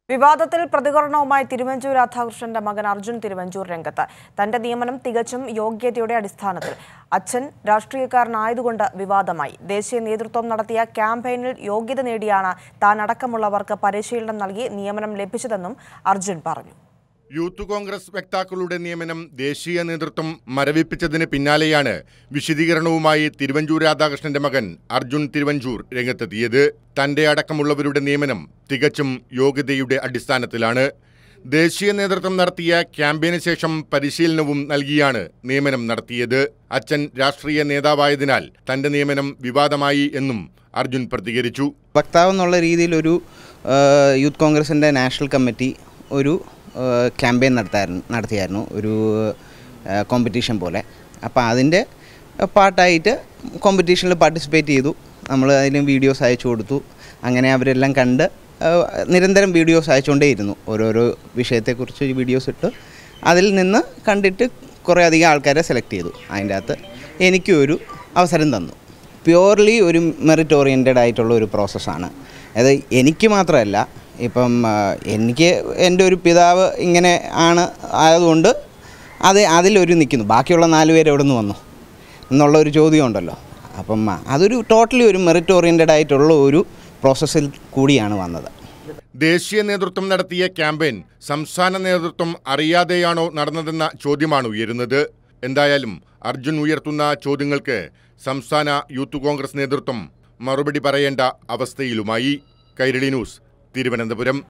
വിവാദത്തിൽ പ്രതികരണവുമായി തിരുവഞ്ചൂർ രാധാകൃഷ്ണന്റെ മകൻ അർജുൻ തിരുവഞ്ചൂർ രംഗത്ത് തന്റെ നിയമനം തികച്ചും യോഗ്യതയുടെ അടിസ്ഥാനത്തിൽ അച്ഛൻ രാഷ്ട്രീയക്കാരനായതുകൊണ്ട് വിവാദമായി ദേശീയ നേതൃത്വം നടത്തിയ ക്യാമ്പയിനിൽ യോഗ്യത നേടിയാണ് താൻ അടക്കമുള്ളവർക്ക് പരിശീലനം നൽകി നിയമനം ലഭിച്ചതെന്നും അർജുൻ പറഞ്ഞു യൂത്ത് കോൺഗ്രസ് വക്താക്കളുടെ നിയമനം ദേശീയ നേതൃത്വം മരവിപ്പിച്ചതിന് പിന്നാലെയാണ് വിശദീകരണവുമായി തിരുവഞ്ചൂർ രാധാകൃഷ്ണന്റെ മകൻ അർജുൻ തിരുവഞ്ചൂർ രംഗത്തെത്തിയത് തന്റെ അടക്കമുള്ളവരുടെ നിയമനം തികച്ചും യോഗ്യതയുടെ അടിസ്ഥാനത്തിലാണ് ദേശീയ നേതൃത്വം നടത്തിയ ക്യാമ്പയിന് ശേഷം പരിശീലനവും നൽകിയാണ് നിയമനം നടത്തിയത് അച്ഛൻ രാഷ്ട്രീയ നേതാവായതിനാൽ തന്റെ നിയമനം വിവാദമായി എന്നും അർജുൻ പ്രതികരിച്ചു വക്താവ് എന്നുള്ള രീതിയിൽ ഒരു ആ, യൂത്ത് കോൺഗ്രസിൻ്റെ നാഷണൽ കമ്മിറ്റി ഒരു ക്യാമ്പയിൻ നടത്തായിരുന്നു നടത്തിയായിരുന്നു ഒരു കോമ്പറ്റീഷൻ പോലെ അപ്പോൾ അതിൻ്റെ പാർട്ടായിട്ട് കോമ്പറ്റീഷനിൽ പാർട്ടിസിപ്പേറ്റ് ചെയ്തു നമ്മൾ അതിന് വീഡിയോസ് അയച്ചു കൊടുത്തു അങ്ങനെ അവരെല്ലാം കണ്ട് ആ, നിരന്തരം വീഡിയോസ് അയച്ചുകൊണ്ടേയിരുന്നു ഓരോരോ വിഷയത്തെക്കുറിച്ച് വീഡിയോസ് ഇട്ട് അതിൽ നിന്ന് കണ്ടിട്ട് കുറേ അധികം ആൾക്കാരെ സെലക്ട് ചെയ്തു അതിൻ്റെ അകത്ത് എനിക്കും ഒരു അവസരം തന്നു പ്യുവർലി ഒരു മെറിറ്റ് ഓറിയൻറ്റഡ് ആയിട്ടുള്ള ഒരു പ്രോസസ്സാണ് അത് എനിക്ക് മാത്രമല്ല ഇപ്പം ആ, എനിക്ക് എൻ്റെ ഒരു പിതാവ് ഇങ്ങനെ ആണ് ആയതുകൊണ്ട് അത് അതിലൊരു നിൽക്കുന്നു ബാക്കിയുള്ള നാല് പേര് എവിടെ നിന്ന് വന്നു എന്നുള്ള ഒരു ചോദ്യം ഉണ്ടല്ലോ അപ്പം ആ, അതൊരു ടോട്ടലി ഒരു മെറിറ്റ് ഓറിയൻറ്റഡ് ആയിട്ടുള്ള ഒരു പ്രോസസ്സിൽ കൂടിയാണ് വന്നത് ദേശീയ നേതൃത്വം നടത്തിയ ക്യാമ്പയിൻ സംസ്ഥാന നേതൃത്വം അറിയാതെയാണോ നടന്നതെന്ന ചോദ്യമാണ് ഉയരുന്നത് എന്തായാലും അർജുൻ ഉയർത്തുന്ന ചോദ്യങ്ങൾക്ക് സംസ്ഥാന യൂത്ത് കോൺഗ്രസ് നേതൃത്വം മറുപടി പറയേണ്ട അവസ്ഥയിലുമായി കൈരളി ന്യൂസ് തിരുവനന്തപുരം